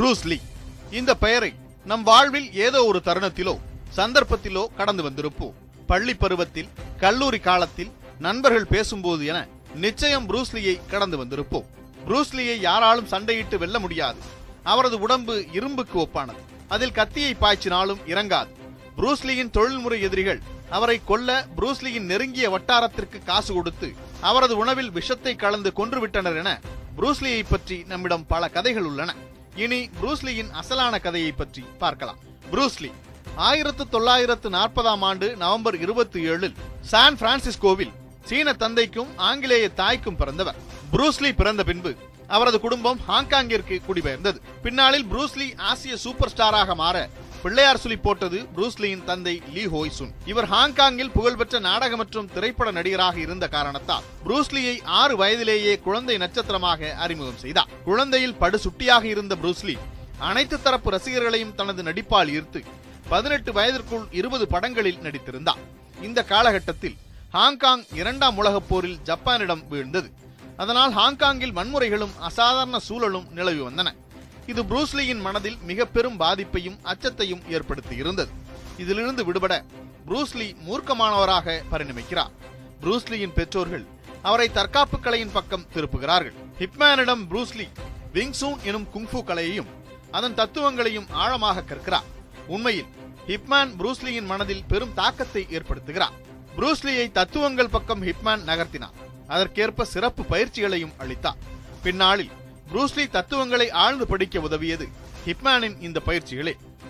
Bruce லீ இந்த பெயரை நம் வாழ்வில் ஏதோ ஒரு தருணத்திலோ சந்தர்ப்பத்திலோ கடந்து வந்திருப்போம் பள்ளி பருவத்தில் கல்லூரி காலத்தில் நண்பர்கள் பேசும்போது என நிச்சயம் ப்ரூஸ்லியை கடந்து வந்திருப்போம் ப்ரூஸ்லியை யாராலும் சண்டையிட்டு வெல்ல முடியாது அவரது உடம்பு இரும்புக்கு ஒப்பானது அதில் கத்தியை பாய்ச்சினாலும் இறங்காது ப்ரூஸ்லியின் தொழில்முறை எதிரிகள் அவரை கொல்ல ப்ரூஸ்லியின் நெருங்கிய வட்டாரத்திற்கு காசு கொடுத்து அவரது உணவில் விஷத்தை கலந்து கொன்றுவிட்டனர் என ப்ரூஸ்லியை பற்றி நம்மிடம் பல கதைகள் உள்ளன இனி ப்ரூஸ்லியின் அசலான கதையை பற்றி பார்க்கலாம் ப்ரூஸ்லி ஆயிரத்து தொள்ளாயிரத்து நாற்பதாம் ஆண்டு நவம்பர் இருபத்தி ஏழில் சான் பிரான்சிஸ்கோவில் சீன தந்தைக்கும் ஆங்கிலேய தாய்க்கும் பிறந்தவர் ப்ரூஸ்லி பிறந்த பின்பு அவரது குடும்பம் ஹாங்காங்கிற்கு குடிபெயர்ந்தது பின்னாளில் ப்ரூஸ்லி ஆசிய சூப்பர் ஸ்டாராக மாற பிள்ளையார் சுழி போட்டது ப்ரூஸ்லியின் தந்தை லீ ஹோய்சுன் இவர் ஹாங்காங்கில் புகழ்பெற்ற நாடக மற்றும் திரைப்பட நடிகராக இருந்த காரணத்தால் ப்ரூஸ்லியை ஆறு வயதிலேயே குழந்தை நட்சத்திரமாக அறிமுகம் செய்தார் குழந்தையில் படு சுட்டியாக இருந்த ப்ரூஸ்லி அனைத்து தரப்பு ரசிகர்களையும் தனது நடிப்பால் ஈர்த்து பதினெட்டு வயதிற்குள் இருபது படங்களில் நடித்திருந்தார் இந்த காலகட்டத்தில் ஹாங்காங் இரண்டாம் உலகப் போரில் ஜப்பானிடம் வீழ்ந்தது அதனால் ஹாங்காங்கில் வன்முறைகளும் அசாதாரண சூழலும் நிலவி வந்தன இது ப்ரூஸ்லியின் மனதில் மிக பெரும் பாதிப்பையும் அச்சத்தையும் ஏற்படுத்தி இருந்தது இதிலிருந்து விடுபட ப்ரூஸ்லி மூர்க்கமானவராக பரிணமிக்கிறார் ப்ரூஸ்லியின் பெற்றோர்கள் அவரை தற்காப்பு கலையின் பக்கம் திருப்புகிறார்கள் ஹிப்மேனிடம் ப்ரூஸ்லி விங்சூன் எனும் குங்ஃபு கலையையும் அதன் தத்துவங்களையும் ஆழமாக கற்கிறார் உண்மையில் ஹிப்மேன் ப்ரூஸ்லியின் மனதில் பெரும் தாக்கத்தை ஏற்படுத்துகிறார் ப்ரூஸ்லியை தத்துவங்கள் பக்கம் ஹிப்மேன் நகர்த்தினார் அதற்கேற்ப சிறப்பு பயிற்சிகளையும் அளித்தார் பின்னாளில் ப்ரூஸ்லி தத்துவங்களை ஆழ்ந்து படிக்க உதவியது ஹிப்மேனின் இந்த பயிற்சிகளே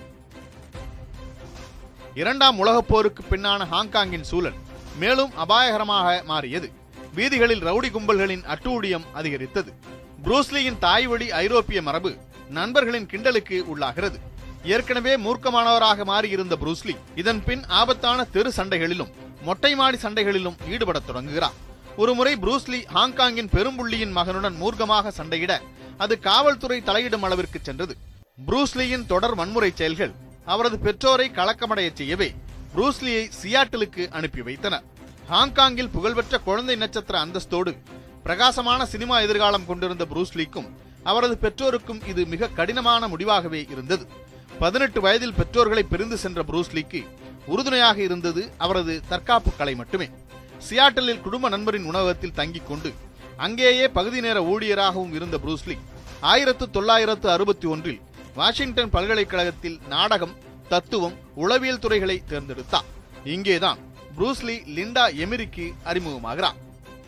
இரண்டாம் உலகப் போருக்கு பின்னான ஹாங்காங்கின் சூழல் மேலும் அபாயகரமாக மாறியது வீதிகளில் ரவுடி கும்பல்களின் அட்டூழியம் அதிகரித்தது ப்ரூஸ்லியின் தாய்வழி ஐரோப்பிய மரபு நண்பர்களின் கிண்டலுக்கு உள்ளாகிறது ஏற்கனவே மூர்க்கமானவராக மாறியிருந்த ப்ரூஸ்லி இதன் பின் ஆபத்தான தெரு சண்டைகளிலும் மொட்டை மாடி சண்டைகளிலும் ஈடுபடத் தொடங்குகிறார் ஒருமுறை ப்ரூஸ்லி ஹாங்காங்கின் பெரும்புள்ளியின் மகனுடன் மூர்க்கமாக சண்டையிட அது காவல்துறை தலையிடும் அளவிற்கு சென்றது ப்ரூஸ்லியின் தொடர் வன்முறை செயல்கள் அவரது பெற்றோரை கலக்கமடைய செய்யவே ப்ரூஸ்லியை சியாட்டிலுக்கு அனுப்பி வைத்தனர் ஹாங்காங்கில் புகழ்பெற்ற குழந்தை நட்சத்திர அந்தஸ்தோடு பிரகாசமான சினிமா எதிர்காலம் கொண்டிருந்த ப்ரூஸ்லிக்கும் அவரது பெற்றோருக்கும் இது மிக கடினமான முடிவாகவே இருந்தது பதினெட்டு வயதில் பெற்றோர்களை பிரிந்து சென்ற ப்ரூஸ்லிக்கு உறுதுணையாக இருந்தது அவரது தற்காப்பு கலை மட்டுமே சியாட்டலில் குடும்ப நண்பரின் உணவகத்தில் தங்கிக் கொண்டு அங்கேயே பகுதி நேர ஊழியராகவும் இருந்த ப்ரூஸ்லி ஆயிரத்து தொள்ளாயிரத்து அறுபத்தி ஒன்றில் வாஷிங்டன் பல்கலைக்கழகத்தில் நாடகம் தத்துவம் உளவியல் துறைகளை தேர்ந்தெடுத்தார் இங்கேதான் ப்ரூஸ்லி லிண்டா எமிரிக்கு அறிமுகமாகிறார்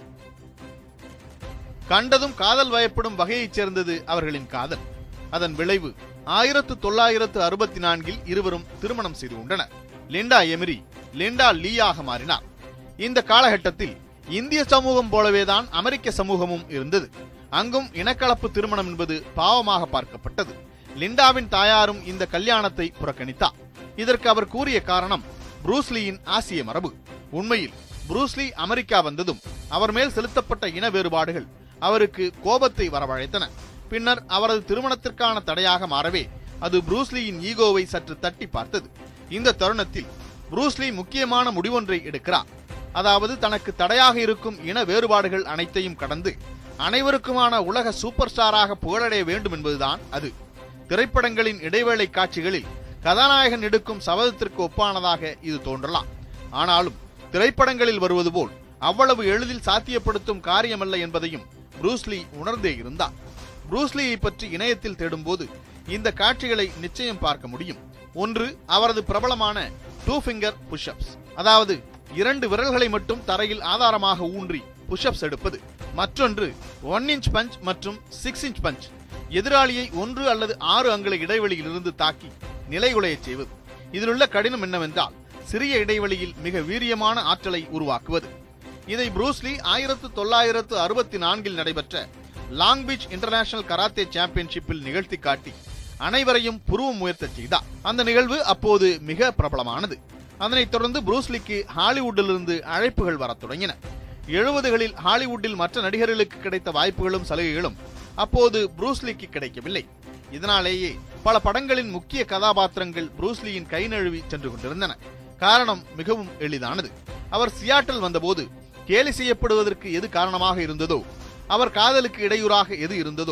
கண்டதும் காதல் வயப்படும் வகையைச் சேர்ந்தது அவர்களின் காதல் அதன் விளைவு ஆயிரத்து தொள்ளாயிரத்து அறுபத்தி நான்கில் இருவரும் திருமணம் செய்து கொண்டனர் லிண்டா எமிரி லிண்டா லீயாக மாறினார் இந்த காலகட்டத்தில் இந்திய சமூகம் போலவேதான் அமெரிக்க சமூகமும் இருந்தது அங்கும் இனக்கலப்பு திருமணம் என்பது பாவமாக பார்க்கப்பட்டது லிண்டாவின் தாயாரும் இந்த கல்யாணத்தை புறக்கணித்தார் இதற்கு அவர் கூறிய காரணம் ப்ரூஸ்லியின் ஆசிய மரபு உண்மையில் ப்ரூஸ்லி அமெரிக்கா வந்ததும் அவர் மேல் செலுத்தப்பட்ட இன வேறுபாடுகள் அவருக்கு கோபத்தை வரவழைத்தன பின்னர் அவரது திருமணத்திற்கான தடையாக மாறவே அது ப்ரூஸ்லியின் ஈகோவை சற்று தட்டி பார்த்தது இந்த தருணத்தில் ப்ரூஸ்லி முக்கியமான முடிவொன்றை எடுக்கிறார் அதாவது தனக்கு தடையாக இருக்கும் இன வேறுபாடுகள் அனைத்தையும் கடந்து அனைவருக்குமான உலக சூப்பர் ஸ்டாராக புகழடைய வேண்டும் என்பதுதான் அது திரைப்படங்களின் இடைவேளை காட்சிகளில் கதாநாயகன் எடுக்கும் சபதத்திற்கு ஒப்பானதாக இது தோன்றலாம் ஆனாலும் திரைப்படங்களில் வருவது போல் அவ்வளவு எளிதில் சாத்தியப்படுத்தும் காரியமல்ல என்பதையும் ப்ரூஸ்லி உணர்ந்தே இருந்தார் ப்ரூஸ்லியை பற்றி இணையத்தில் தேடும்போது இந்த காட்சிகளை நிச்சயம் பார்க்க முடியும் ஒன்று அவரது பிரபலமான டூ ஃபிங்கர் புஷ்அப்ஸ் அதாவது இரண்டு விரல்களை மட்டும் தரையில் ஆதாரமாக ஊன்றி புஷ்அப்ஸ் எடுப்பது மற்றொன்று ஒன் இன்ச் பஞ்ச் மற்றும் சிக்ஸ் இன்ச் பஞ்ச் எதிராளியை ஒன்று அல்லது ஆறு அங்குல இடைவெளியில் இருந்து தாக்கி நிலைகுலையச் செய்வது இதிலுள்ள கடினம் என்னவென்றால் சிறிய இடைவெளியில் மிக வீரியமான ஆற்றலை உருவாக்குவது இதை ப்ரூஸ்லி ஆயிரத்து தொள்ளாயிரத்து அறுபத்தி நான்கில் நடைபெற்ற லாங் பீச் இன்டர்நேஷனல் கராத்தே சாம்பியன்ஷிப்பில் நிகழ்த்தி காட்டி அனைவரையும் புருவம் உயர்த்தச் செய்தார் அந்த நிகழ்வு அப்போது மிக பிரபலமானது அதனைத் தொடர்ந்து ப்ரூஸ்லிக்கு ஹாலிவுட்டிலிருந்து அழைப்புகள் வரத் தொடங்கின எழுபதுகளில் ஹாலிவுட்டில் மற்ற நடிகர்களுக்கு கிடைத்த வாய்ப்புகளும் சலுகைகளும் அப்போது ப்ரூஸ்லிக்கு கிடைக்கவில்லை இதனாலேயே பல படங்களின் முக்கிய கதாபாத்திரங்கள் ப்ரூஸ்லியின் கை நழுவி சென்று கொண்டிருந்தன காரணம் மிகவும் எளிதானது அவர் சியாட்டில் வந்தபோது கேலி செய்யப்படுவதற்கு எது காரணமாக இருந்ததோ அவர் காதலுக்கு இடையூறாக எது இருந்ததோ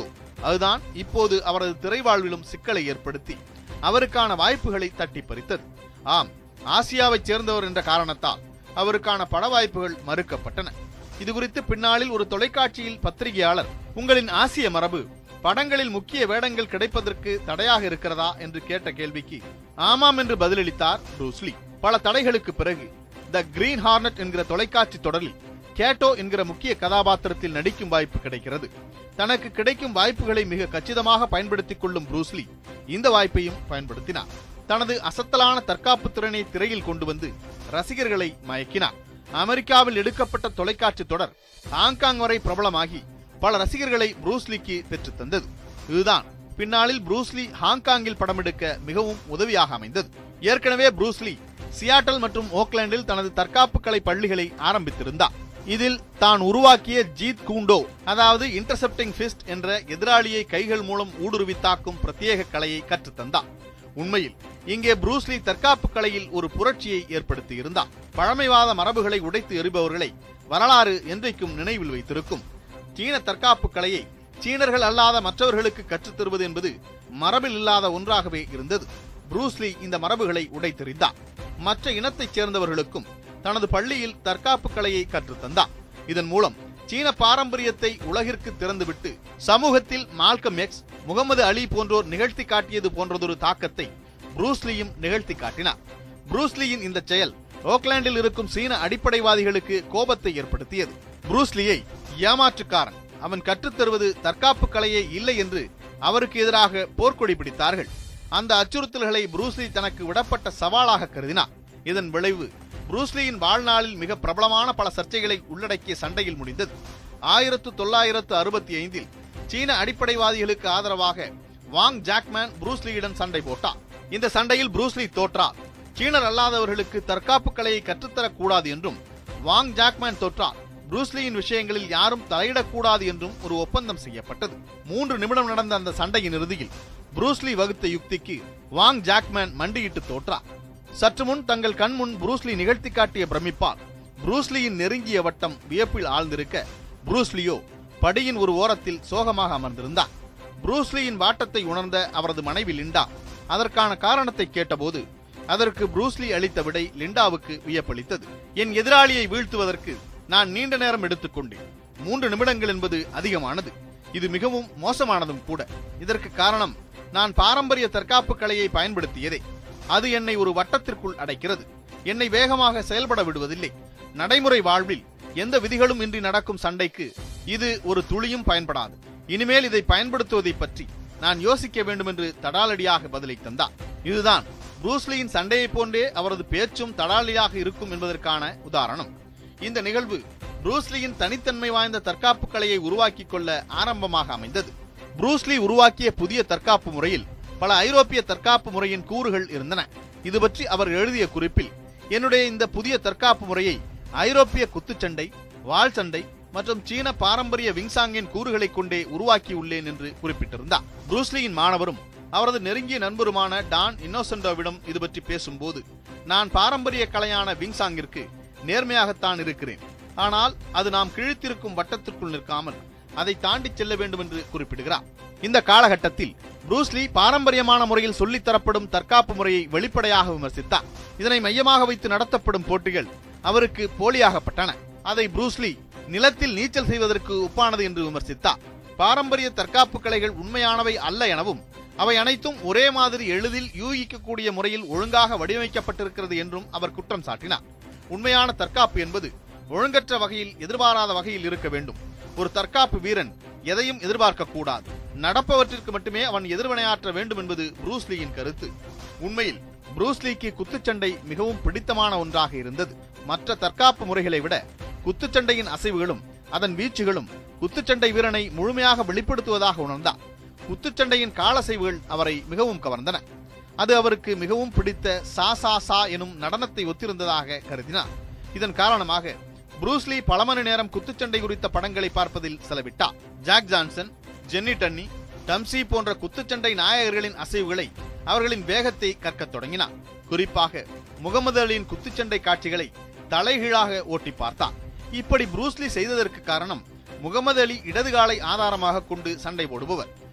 அதுதான் இப்போது அவரது திரைவாழ்விலும் சிக்கலை ஏற்படுத்தி அவருக்கான வாய்ப்புகளை தட்டி பறித்தது ஆம் ஆசியாவைச் சேர்ந்தவர் என்ற காரணத்தால் அவருக்கான பட வாய்ப்புகள் மறுக்கப்பட்டன இது குறித்து பின்னாளில் ஒரு தொலைக்காட்சியில் பத்திரிகையாளர் உங்களின் ஆசிய மரபு படங்களில் முக்கிய வேடங்கள் கிடைப்பதற்கு தடையாக இருக்கிறதா என்று கேட்ட கேள்விக்கு ஆமாம் என்று பதிலளித்தார் ப்ரூஸ்லி பல தடைகளுக்கு பிறகு த கிரீன் ஹார்னட் என்கிற தொலைக்காட்சி தொடரில் கேட்டோ என்கிற முக்கிய கதாபாத்திரத்தில் நடிக்கும் வாய்ப்பு கிடைக்கிறது தனக்கு கிடைக்கும் வாய்ப்புகளை மிக கச்சிதமாக பயன்படுத்திக் கொள்ளும் ப்ரூஸ்லி இந்த வாய்ப்பையும் பயன்படுத்தினார் தனது அசத்தலான தற்காப்பு திறனை திரையில் கொண்டு வந்து ரசிகர்களை மயக்கினார் அமெரிக்காவில் எடுக்கப்பட்ட தொலைக்காட்சி தொடர் ஹாங்காங் வரை பிரபலமாகி பல ரசிகர்களை ப்ரூஸ்லிக்கு பெற்றுத் தந்தது இதுதான் பின்னாளில் ப்ரூஸ்லி ஹாங்காங்கில் படமெடுக்க மிகவும் உதவியாக அமைந்தது ஏற்கனவே ப்ரூஸ்லி சியாட்டல் மற்றும் ஓக்லாண்டில் தனது தற்காப்பு கலை பள்ளிகளை ஆரம்பித்திருந்தார் இதில் தான் உருவாக்கிய ஜீத் கூண்டோ அதாவது இன்டர்செப்டிங் ஃபிஸ்ட் என்ற எதிராளியை கைகள் மூலம் ஊடுருவி தாக்கும் பிரத்யேக கலையை கற்றுத்தந்தார் உண்மையில் இங்கே ப்ரூஸ்லி தற்காப்பு கலையில் ஒரு புரட்சியை ஏற்படுத்தியிருந்தார் பழமைவாத மரபுகளை உடைத்து எறிபவர்களை வரலாறு என்றைக்கும் நினைவில் வைத்திருக்கும் சீன தற்காப்பு கலையை சீனர்கள் அல்லாத மற்றவர்களுக்கு கற்றுத் தருவது என்பது மரபில் இல்லாத ஒன்றாகவே இருந்தது ப்ரூஸ்லி இந்த மரபுகளை உடைத்தெறிந்தார் மற்ற இனத்தைச் சேர்ந்தவர்களுக்கும் தனது பள்ளியில் தற்காப்பு கலையை கற்றுத்தந்தார் இதன் மூலம் சீன பாரம்பரியத்தை உலகிற்கு திறந்துவிட்டு சமூகத்தில் மால்கம் எக்ஸ் முகமது அலி போன்றோர் நிகழ்த்தி காட்டியது போன்றதொரு தாக்கத்தை ப்ரூஸ்லியும் நிகழ்த்தி காட்டினார் ப்ரூஸ்லியின் இந்த செயல் ஓக்லாண்டில் இருக்கும் சீன அடிப்படைவாதிகளுக்கு கோபத்தை ஏற்படுத்தியது ப்ரூஸ்லியை ஏமாற்றுக்காரன் அவன் கற்றுத்தருவது தற்காப்பு கலையே இல்லை என்று அவருக்கு எதிராக போர்க்கொடி பிடித்தார்கள் அந்த அச்சுறுத்தல்களை ப்ரூஸ்லி தனக்கு விடப்பட்ட சவாலாக கருதினார் இதன் விளைவு ப்ரூஸ்லியின் வாழ்நாளில் மிக பிரபலமான பல சர்ச்சைகளை உள்ளடக்கிய சண்டையில் முடிந்தது ஆயிரத்து தொள்ளாயிரத்து அறுபத்தி ஐந்தில் சீன அடிப்படைவாதிகளுக்கு ஆதரவாக வாங் ஜாக்மேன் ப்ரூஸ்லியிடம் சண்டை போட்டார் இந்த சண்டையில் ப்ரூஸ்லி தோற்றார் சீனர் அல்லாதவர்களுக்கு தற்காப்பு கலையை கற்றுத்தரக் கூடாது என்றும் வாங் ஜாக்மேன் தோற்றார் ப்ரூஸ்லியின் விஷயங்களில் யாரும் தலையிடக்கூடாது என்றும் ஒரு ஒப்பந்தம் செய்யப்பட்டது மூன்று நிமிடம் நடந்த அந்த சண்டையின் இறுதியில் ப்ரூஸ்லி வகுத்த யுக்திக்கு வாங் ஜாக்மேன் மண்டியிட்டு தோற்றார் சற்று முன் தங்கள் கண் முன் ப்ரூஸ்லி நிகழ்த்தி காட்டிய பிரமிப்பால் ப்ரூஸ்லியின் நெருங்கிய வட்டம் வியப்பில் ஆழ்ந்திருக்க ப்ரூஸ்லியோ படியின் ஒரு ஓரத்தில் சோகமாக அமர்ந்திருந்தார் ப்ரூஸ்லியின் வாட்டத்தை உணர்ந்த அவரது மனைவி லிண்டா அதற்கான காரணத்தை கேட்டபோது அதற்கு ப்ரூஸ்லி அளித்த விடை லிண்டாவுக்கு வியப்பளித்தது என் எதிராளியை வீழ்த்துவதற்கு நான் நீண்ட நேரம் எடுத்துக்கொண்டேன் மூன்று நிமிடங்கள் என்பது அதிகமானது இது மிகவும் மோசமானதும் கூட இதற்கு காரணம் நான் பாரம்பரிய தற்காப்பு கலையை பயன்படுத்தியதே அது என்னை ஒரு வட்டத்திற்குள் அடைக்கிறது என்னை வேகமாக செயல்பட விடுவதில்லை நடைமுறை வாழ்வில் எந்த விதிகளும் இன்றி நடக்கும் சண்டைக்கு இது ஒரு துளியும் பயன்படாது இனிமேல் இதை பயன்படுத்துவதை பற்றி நான் யோசிக்க வேண்டும் என்று தடாலடியாக பதிலை தந்தார் இதுதான் ப்ரூஸ்லியின் சண்டையைப் போன்றே அவரது பேச்சும் தடாலடியாக இருக்கும் என்பதற்கான உதாரணம் இந்த நிகழ்வு ப்ரூஸ்லியின் தனித்தன்மை வாய்ந்த தற்காப்பு கலையை உருவாக்கிக் கொள்ள ஆரம்பமாக அமைந்தது ப்ரூஸ்லி உருவாக்கிய புதிய தற்காப்பு முறையில் பல ஐரோப்பிய தற்காப்பு முறையின் கூறுகள் இருந்தன இது பற்றி அவர் எழுதிய குறிப்பில் என்னுடைய இந்த புதிய தற்காப்பு முறையை ஐரோப்பிய குத்துச்சண்டை வாள் சண்டை மற்றும் சீன பாரம்பரிய விங்சாங்கின் கூறுகளை கொண்டே உருவாக்கியுள்ளேன் என்று குறிப்பிட்டிருந்தார் ப்ரூஸ்லியின் மாணவரும் அவரது நெருங்கிய நண்பருமான டான் இன்னோசென்டோவிடம் இது பற்றி பேசும்போது நான் பாரம்பரிய கலையான விங்சாங்கிற்கு நேர்மையாகத்தான் இருக்கிறேன் ஆனால் அது நாம் கிழித்திருக்கும் வட்டத்திற்குள் நிற்காமல் அதை தாண்டி செல்ல வேண்டும் என்று குறிப்பிடுகிறார் இந்த காலகட்டத்தில் ப்ரூஸ்லி பாரம்பரியமான முறையில் சொல்லித் தரப்படும் தற்காப்பு முறையை வெளிப்படையாக விமர்சித்தார் இதனை மையமாக வைத்து நடத்தப்படும் போட்டிகள் அவருக்கு போலியாகப்பட்டன அதை ப்ரூஸ்லி நிலத்தில் நீச்சல் செய்வதற்கு ஒப்பானது என்று விமர்சித்தார் பாரம்பரிய தற்காப்பு கலைகள் உண்மையானவை அல்ல எனவும் அவை அனைத்தும் ஒரே மாதிரி எளிதில் யூகிக்கக்கூடிய முறையில் ஒழுங்காக வடிவமைக்கப்பட்டிருக்கிறது என்றும் அவர் குற்றம் சாட்டினார் உண்மையான தற்காப்பு என்பது ஒழுங்கற்ற வகையில் எதிர்பாராத வகையில் இருக்க வேண்டும் ஒரு தற்காப்பு வீரன் எதையும் எதிர்பார்க்க கூடாது நடப்பவற்றிற்கு மட்டுமே அவன் எதிர்வினையாற்ற வேண்டும் என்பது ப்ரூஸ்லியின் கருத்து உண்மையில் ப்ரூஸ்லிக்கு குத்துச்சண்டை மிகவும் பிடித்தமான ஒன்றாக இருந்தது மற்ற தற்காப்பு முறைகளை விட குத்துச்சண்டையின் அசைவுகளும் அதன் வீச்சுகளும் குத்துச்சண்டை வீரனை முழுமையாக வெளிப்படுத்துவதாக உணர்ந்தார் குத்துச்சண்டையின் காலசைவுகள் அவரை மிகவும் கவர்ந்தன அது அவருக்கு மிகவும் பிடித்த சா சா சா எனும் நடனத்தை ஒத்திருந்ததாக கருதினார் இதன் காரணமாக ப்ரூஸ்லி பல மணி நேரம் குத்துச்சண்டை குறித்த படங்களை பார்ப்பதில் செலவிட்டார் Jack Johnson Gene Tunney Dempsey போன்ற குத்துச்சண்டை நாயகர்களின் அசைவுகளை அவர்களின் வேகத்தை கற்கத் தொடங்கினார் குறிப்பாக முகமது அலியின் குத்துச்சண்டை காட்சிகளை தலைகீழாக ஓட்டி பார்த்தார் இப்படி ப்ரூஸ்லி செய்ததற்கு காரணம் முகமது அலி இடது காலை ஆதாரமாக கொண்டு சண்டை போடுபவர்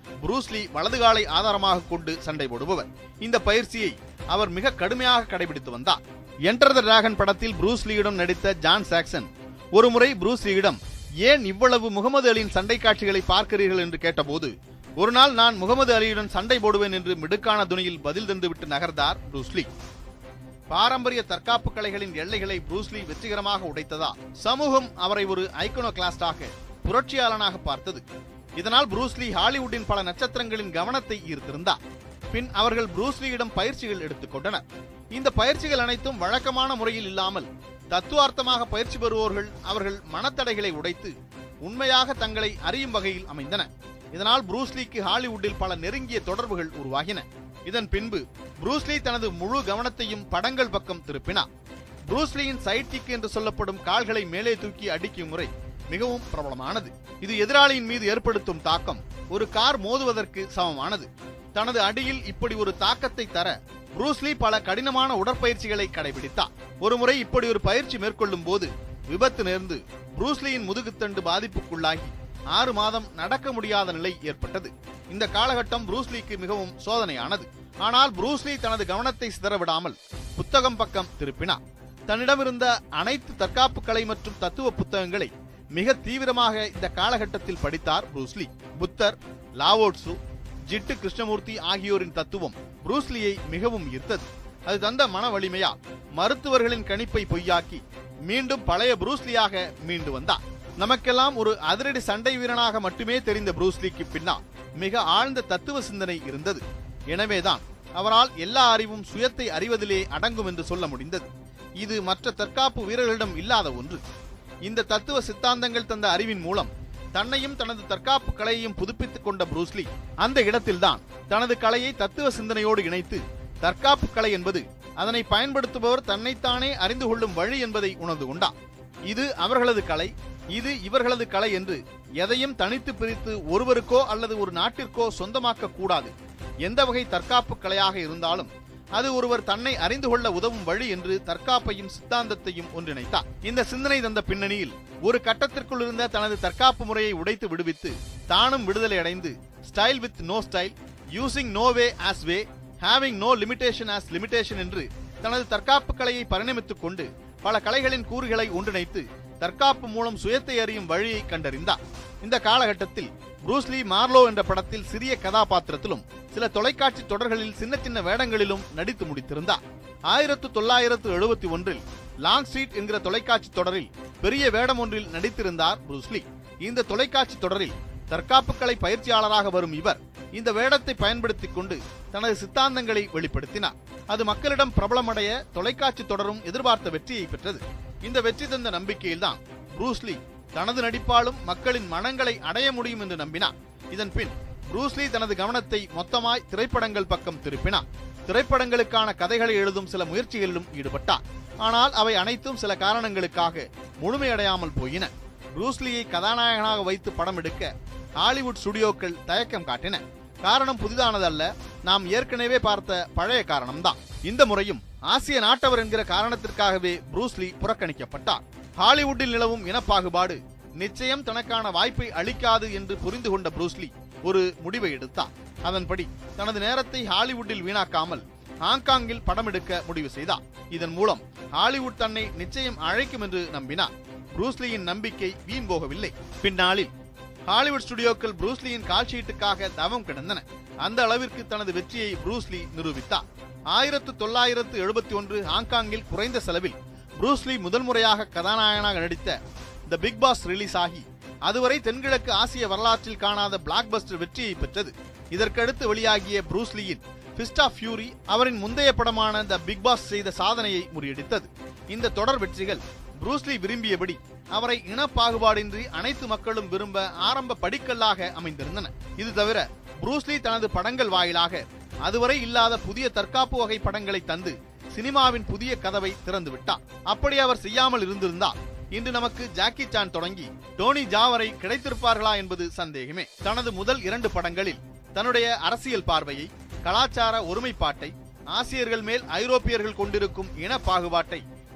புரூஸ்லி வலது காலை ஆதாரமாக கொண்டு சண்டை போடுபவர் இந்த பயிற்சியை அவர் மிக கடுமையாக கடைபிடித்து வந்தார் என்டர் த டிராகன் படத்தில் புரூஸ்லியிடம் நடித்த ஜான் சாக்சன் ஒருமுறை புரூஸ்லியிடம் ஏன் இவ்வளவு முகமது அலியின் சண்டை காட்சிகளை பார்க்கிறீர்கள் என்று கேட்டபோது ஒரு நாள் நான் முகமது அலியுடன் சண்டை போடுவேன் என்று மிடுக்கான துணியில் பதில் தந்துவிட்டு நகர்ந்தார் புரூஸ்லி பாரம்பரிய தற்காப்பு கலைகளின் எல்லைகளை புரூஸ்லி வெற்றிகரமாக உடைத்ததால் சமூகம் அவரை ஒரு ஐக்கோனோ கிளாஸ்டாக புரட்சியாளனாக பார்த்தது இதனால் புரூஸ்லி ஹாலிவுட்டின் பல நட்சத்திரங்களின் கவனத்தை ஈர்த்திருந்தார் பின் அவர்கள் புரூஸ்லியிடம் பயிற்சிகள் எடுத்துக்கொண்டனர் இந்த பயிற்சிகள் அனைத்தும் வழக்கமான முறையில் இல்லாமல் தத்துவார்த்தமாக பயிற்சி பெறுவோர்கள் அவர்கள் மனத்தடைகளை உடைத்து உண்மையாக தங்களை அறியும் வகையில் அமைந்தன இதனால் புரூஸ்லிக்கு ஹாலிவுட்டில் பல நெருங்கிய தொடர்புகள் உருவாகின இதன் பின்பு புரூஸ்லி தனது முழு கவனத்தையும் படங்கள் பக்கம் திருப்பினார் புரூஸ்லியின் சைட் கிக் என்று சொல்லப்படும் கால்களை மேலே தூக்கி அடிக்கும் முறை மிகவும் பிரபலமானது இது எதிராளியின் மீது ஏற்படுத்தும் தாக்கம் ஒரு கார் மோதுவதற்கு சமமானது தனது அடியில் இப்படி ஒரு தாக்கத்தை தர புரூஸ்லி பல கடினமான உடற்பயிற்சிகளை கடைபிடித்தார் ஒருமுறை இப்படி ஒரு பயிற்சி மேற்கொள்ளும் போது விபத்து நேர்ந்து புரூஸ்லியின் முதுகுத்தண்டு பாதிப்புக்குள்ளாகி ஆறு மாதம் நடக்க முடியாத நிலை ஏற்பட்டது இந்த காலகட்டம் புரூஸ்லிக்கு மிகவும் சோதனையானது ஆனால் புரூஸ்லி தனது கவனத்தை சிதறவிடாமல் புத்தகம் பக்கம் திருப்பினார் தன்னிடமிருந்த அனைத்து தற்காப்பு கலை மற்றும் தத்துவ புத்தகங்களை மிக தீவிரமாக இந்த காலகட்டத்தில் படித்தார் புரூஸ்லி புத்தர் லாவோட்சு ஜிட்டு கிருஷ்ணமூர்த்தி ஆகியோரின் தத்துவம் புரூஸ்லியை மிகவும் ஈர்த்தது அது தந்த மன வலிமையால் மருத்துவர்களின் கணிப்பை பொய்யாக்கி மீண்டும் பழைய புரூஸ்லியாக மீண்டு வந்தார் நமக்கெல்லாம் ஒரு அதிரடி சண்டை வீரனாக மட்டுமே தெரிந்த புரூஸ்லிக்கு பின்னால் மிக ஆழ்ந்த தத்துவ சிந்தனை இருந்தது எனவேதான் அவரால் எல்லா அறிவும் சுயத்தை அறிவதிலே அடங்கும் என்று சொல்ல முடிந்தது இது மற்ற தற்காப்பு வீரர்களிடம் இல்லாத ஒன்று இந்த தத்துவ சித்தாந்தங்கள் தந்த அறிவின் மூலம் தன்னையும் தனது தற்காப்பு கலையையும் புதுப்பித்துக் கொண்ட புரூஸ்லி அந்த இடத்தில்தான் தனது கலையை தத்துவ சிந்தனையோடு இணைத்து தற்காப்பு கலை என்பது அதனை பயன்படுத்துபவர் தன்னைத்தானே அறிந்து கொள்ளும் வழி என்பதை உணர்ந்து கொண்டார் இது அவர்களது கலை இது இவர்களது கலை என்று எதையும் தனித்து பிரித்து ஒருவருக்கோ அல்லது ஒரு நாட்டிற்கோ சொந்தமாக்க கூடாது எந்த வகை தற்காப்பு கலையாக இருந்தாலும் அது ஒருவர் தன்னை அறிந்து கொள்ள உதவும் வழி என்று தற்காப்பையும் சித்தாந்தத்தையும் ஒன்றிணைத்தார் இந்த சிந்தனை தந்த பின்னணியில் ஒரு கட்டத்திற்குள் இருந்த தனது தற்காப்பு முறையை உடைத்து விடுவித்து தானும் விடுதலை அடைந்து style with no style using no way as way having no limitation as limitation என்று தனது தற்காப்பு கலையை பரிணமித்துக் கொண்டு பல கலைகளின் கூறுகளை ஒன்றிணைத்து தற்காப்பு மூலம் சுயத்தை அறியும் வழியை கண்டறிந்தார் இந்த காலகட்டத்தில் புரூஸ்லி மார்லோ என்ற படத்தில் சிறிய கதாபாத்திரத்திலும் சில தொலைக்காட்சி தொடர்களில் சின்ன சின்ன வேடங்களிலும் நடித்து முடித்திருந்தார் ஆயிரத்து தொள்ளாயிரத்து எழுபத்தி ஒன்றில் லாங் ஸ்ட்ரீட் என்கிற தொலைக்காட்சி தொடரில் பெரிய வேடம் ஒன்றில் நடித்திருந்தார் புரூஸ்லி இந்த தொலைக்காட்சி தொடரில் தற்காப்பு கலை பயிற்சியாளராக வரும் இவர் இந்த வேடத்தை பயன்படுத்திக் கொண்டு தனது சித்தாந்தங்களை வெளிப்படுத்தினார் அது மக்களிடம் பிரபலமடைய தொலைக்காட்சி தொடரும் எதிர்பார்த்த வெற்றியை பெற்றது இந்த வெற்றி தந்த நம்பிக்கையில்தான் புரூஸ்லி தனது நடிப்பாலும் மக்களின் மனங்களை அடைய முடியும் என்று நம்பினார் இதன் பின் புரூஸ்லி தனது கவனத்தை மொத்தமாய் திரைப்படங்கள் பக்கம் திருப்பினார் திரைப்படங்களுக்கான கதைகளை எழுதும் சில முயற்சிகளிலும் ஈடுபட்டார் ஆனால் அவை அனைத்தும் சில காரணங்களுக்காக முழுமையடையாமல் போயின புரூஸ்லியை கதாநாயகனாக வைத்து படம் எடுக்க ஹாலிவுட் ஸ்டுடியோக்கள் தயக்கம் காட்டின காரணம் புதிதானதல்ல நாம் ஏற்கனவே பார்த்த பழைய காரணம்தான் இந்த முறையும் ஆசிய நாட்டவர் என்கிற காரணத்திற்காகவே புரூஸ்லி புறக்கணிக்கப்பட்டார் ஹாலிவுட்டில் நிலவும் இனப்பாகுபாடு நிச்சயம் தனக்கான வாய்ப்பை அளிக்காது என்று புரிந்து கொண்ட புரூஸ்லி ஒரு முடிவை எடுத்தார் அதன்படி தனது நேரத்தை ஹாலிவுட்டில் வீணாக்காமல் ஹாங்காங்கில் படம் எடுக்க முடிவு செய்தார் இதன் மூலம் ஹாலிவுட் தன்னை நிச்சயம் அழைக்கும் என்று நம்பினார் புரூஸ்லியின் நம்பிக்கை வீண் போகவில்லை பின்னாளில் ஹாலிவுட் ஸ்டுடியோக்கள் புரூஸ்லியின் கால்ஷீட்டுக்காக தவம் கிடந்தன அந்த அளவிற்கு தனது வெற்றியை புரூஸ்லி நிரூபித்தார் ஆயிரத்து தொள்ளாயிரத்து எழுபத்தி ஒன்று ஹாங்காங்கில் குறைந்த செலவில் புரூஸ்லி முதல் முறையாக கதாநாயகனாக நடித்த த பிக் பாஸ் ரிலீஸ் ஆகி அதுவரை தென்கிழக்கு ஆசிய வரலாற்றில் காணாத பிளாக் பஸ்டர் வெற்றியை பெற்றது இதற்கடுத்து வெளியாகிய புரூஸ்லியின் ஃபிஸ்ட் ஆஃப் ஃபியூரி அவரின் முந்தைய படமான த பிக் பாஸ் செய்த சாதனையை முறியடித்தது இந்த தொடர் வெற்றிகள் புரூஸ்லி விரும்பியபடி அவரை இன பாகுபாடின்றி அனைத்து மக்களும் விரும்ப ஆரம்ப படிக்கல்லாக அமைந்திருந்தன இது தவிர புரூஸ்லி தனது படங்கள் வாயிலாக அதுவரை இல்லாத புதிய தற்காப்பு வகை படங்களை தந்து சினிமாவின் புதிய கதவை திறந்து விட்டார் அப்படி அவர் செய்யாமல் இருந்திருந்தால் இன்று நமக்கு ஜாக்கி சான் தொடங்கி டோனி ஜா வரை கிடைத்திருப்பார்களா என்பது சந்தேகமே தனது முதல் இரண்டு படங்களில் தன்னுடைய அரசியல் பார்வையை கலாச்சார ஒருமைப்பாட்டை ஆசியர்கள் மேல் ஐரோப்பியர்கள் கொண்டிருக்கும் இன பாகுபாட்டை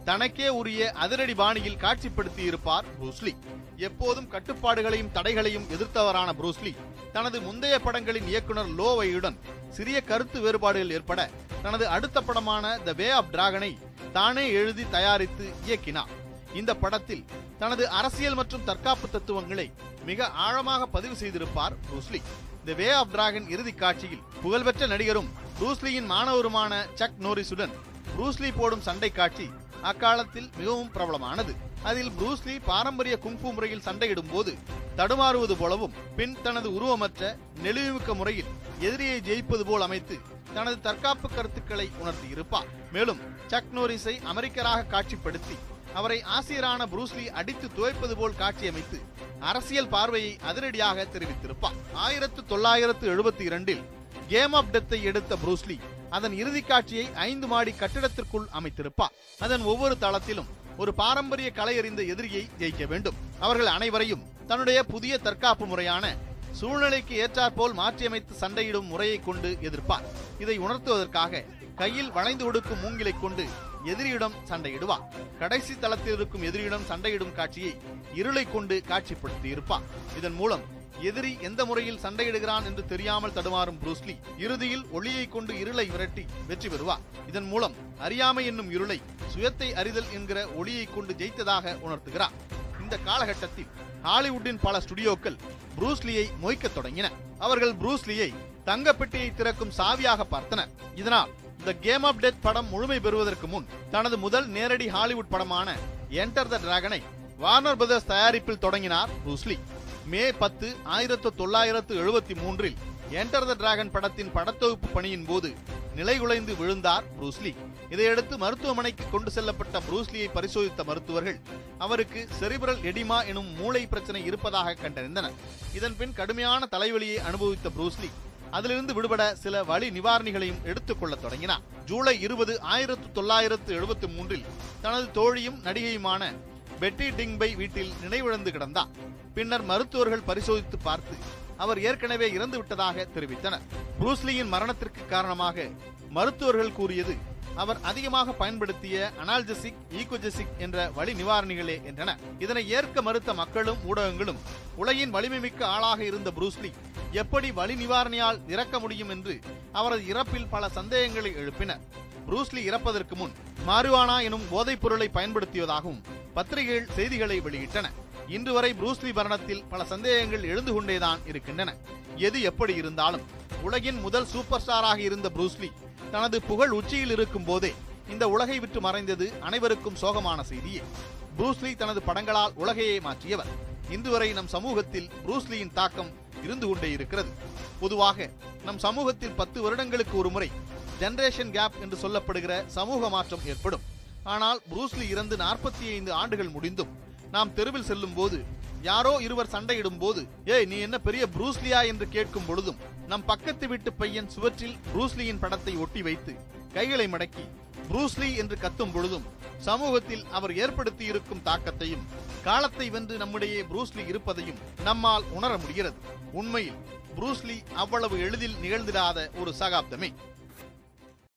தனக்கே உரிய அதிரடி பாணியில் காட்சிப்படுத்தி இருப்பார் ப்ரூஸ்லி எப்போதும் கட்டுப்பாடுகளையும் தடைகளையும் எதிர்த்தவரான ப்ரூஸ்லி தனது முந்தைய படங்களின் இயக்குனர் லோவையுடன் சிறிய கருத்து வேறுபாடுகள் ஏற்பட தனது அடுத்த படமான த வே ஆஃப் டிராகனை தானே எழுதி தயாரித்து இயக்கினார் இந்த படத்தில் தனது அரசியல் மற்றும் தற்காப்பு தத்துவங்களை மிக ஆழமாக பதிவு செய்திருப்பார் Bruce Lee the Way of Dragon இறுதி காட்சியில் புகழ்பெற்ற நடிகரும் ப்ரூஸ்லியின் மாணவருமான சக் நோரிசுடன் ப்ரூஸ்லி போடும் சண்டை காட்சி அக்காலத்தில் மிகவும் பிரபலமானது அதில் ப்ரூஸ்லி பாரம்பரிய குங்ஃபு முறையில் சண்டையிடும் போது தடுமாறுவது போலவும் பின் தனது உருவமற்ற நெளிவுமிக்க முறையில் எதிரியை ஜெயிப்பது போல் அமைத்து தனது தற்காப்பு கருத்துக்களை உணர்த்தியிருப்பார் மேலும் சக் நோரிஸை அமெரிக்கராக காட்சிப்படுத்தி அவரை ஆசிரியரான ப்ரூஸ்லி அடித்து துவைப்பது போல் காட்சியமைத்து அரசியல் பார்வையை அதிரடியாக தெரிவித்திருப்பார் ஆயிரத்து தொள்ளாயிரத்து எழுபத்தி இரண்டில் கேம் ஆஃப் டெத்தை எடுத்த ப்ரூஸ்லி அதன் இறுதி காட்சியை ஐந்து மாடி கட்டிடத்திற்குள் அமைத்திருப்பார் அதன் ஒவ்வொரு தளத்திலும் ஒரு பாரம்பரிய கலையறிந்த எதிரியை ஜெயிக்க வேண்டும் அவர்கள் அனைவரையும் தன்னுடைய புதிய தற்காப்பு முறையான சூழ்நிலைக்கு ஏற்றாற்போல் மாற்றியமைத்து சண்டையிடும் முறையை கொண்டு எதிர்ப்பார் இதை உணர்த்துவதற்காக கையில் வளைந்து கொடுக்கும் மூங்கிலை கொண்டு எதிரியிடம் சண்டையிடுவார் கடைசி தளத்தில் இருக்கும் எதிரியிடம் சண்டையிடும் காட்சியை இருளை கொண்டு காட்சிப்படுத்தி இருப்பார் இதன் மூலம் எதிரி எந்த முறையில் சண்டையிடுகிறான் என்று தெரியாமல் தடுமாறும் ப்ரூஸ்லி இறுதியில் ஒளியை கொண்டு இருளை விரட்டி வெற்றி பெறுவார் இதன் மூலம் அறியாமை என்னும் இருளை சுயத்தை அறிதல் என்கிற ஒளியை கொண்டு ஜெயித்ததாக உணர்த்துகிறார் இந்த காலகட்டத்தில் ஹாலிவுட்டின் பல ஸ்டுடியோக்கள் ப்ரூஸ்லியை மொய்க்கத் தொடங்கின அவர்கள் ப்ரூஸ்லியை தங்க பெட்டியை திறக்கும் சாவியாக பார்த்தனர் இதனால் த கேம் ஆஃப் டெத் படம் முழுமை பெறுவதற்கு முன் தனது முதல் நேரடி ஹாலிவுட் படமான என்டர் த டிராகனை வார்னர் பிரதர்ஸ் தயாரிப்பில் தொடங்கினார் ப்ரூஸ்லி மே பத்து ஆயிரத்து தொள்ளாயிரத்து எழுபத்தி மூன்றில் என்டர் த டிராகன் படத்தின் படத்தொகுப்பு பணியின் போது நிலைகுலைந்து விழுந்தார் ப்ரூஸ்லி இதையடுத்து மருத்துவமனைக்கு கொண்டு செல்லப்பட்ட ப்ரூஸ்லியை பரிசோதித்த மருத்துவர்கள் அவருக்கு செரிபிரல் எடிமா எனும் மூளை பிரச்சனை இருப்பதாக கண்டறிந்தனர் இதன் பின் கடுமையான தலைவலியை அனுபவித்த ப்ரூஸ்லி அதிலிருந்து விடுபட சில வழி நிவாரணிகளையும் எடுத்துக் கொள்ளத் தொடங்கினார் ஜூலை இருபது ஆயிரத்து தொள்ளாயிரத்து எழுபத்தி மூன்றில் தனது தோழியும் நடிகையுமான பெட்டி டிங்பை வீட்டில் நினைவிழந்து கிடந்தார் பின்னர் மருத்துவர்கள் பரிசோதித்து பார்த்து அவர் ஏற்கனவே இறந்து விட்டதாக தெரிவித்தனர் புரூஸ்லியின் மரணத்திற்கு காரணமாக மருத்துவர்கள் கூறியது அவர் அதிகமாக பயன்படுத்திய அனால்ஜெசிக் ஈகோஜெசிக் என்ற வழி நிவாரணிகளே என்றனர் இதனை ஏற்க மறுத்த மக்களும் ஊடகங்களும் உலகின் வலிமைமிக்க ஆளாக இருந்த புரூஸ்லி எப்படி வழி நிவாரணியால் இறக்க முடியும் என்று அவரது இறப்பில் பல சந்தேகங்களை எழுப்பினர் புரூஸ்லி இறப்பதற்கு முன் மாருவானா எனும் போதைப் பொருளை பயன்படுத்தியதாகவும் பத்திரிகைகள் செய்திகளை வெளியிட்டன இன்று வரை புரூஸ்லி மரணத்தில் பல சந்தேகங்கள் எழுந்து கொண்டேதான் இருக்கின்றன எது எப்படி இருந்தாலும் உலகின் முதல் சூப்பர் ஸ்டாராக இருந்த புரூஸ்லி தனது புகழ் உச்சியில் இருக்கும் போதே இந்த உலகை விட்டு மறைந்தது அனைவருக்கும் சோகமான செய்தியே புரூஸ்லி தனது படங்களால் உலகையே மாற்றியவர் இன்று வரை நம் சமூகத்தில் புரூஸ்லியின் தாக்கம் இருந்து கொண்டே இருக்கிறது பொதுவாக நம் சமூகத்தில் பத்து வருடங்களுக்கு ஒரு முறை ஜெனரேஷன் கேப் என்று சொல்லப்படுகிற சமூக மாற்றம் ஏற்படும் ஆனால் புரூஸ்லி இறந்து நாற்பத்தி ஐந்து ஆண்டுகள் முடிந்தும் நாம் தெருவில் செல்லும் போது யாரோ இருவர் சண்டையிடும் போது ஏய் நீ என்ன பெரிய ப்ரூஸ்லியா என்று கேட்கும் பொழுதும் நம் பக்கத்து வீட்டு பையன் சுவற்றில் ப்ரூஸ்லியின் படத்தை ஒட்டி வைத்து கைகளை மடக்கி ப்ரூஸ்லி என்று கத்தும் பொழுதும் சமூகத்தில் அவர் ஏற்படுத்தி இருக்கும் தாக்கத்தையும் காலத்தை வென்று நம்முடைய ப்ரூஸ்லி இருப்பதையும் நம்மால் உணர முடிகிறது உண்மையில் ப்ரூஸ்லி அவ்வளவு எளிதில் நிகழ்ந்திடாத ஒரு சகாப்தமே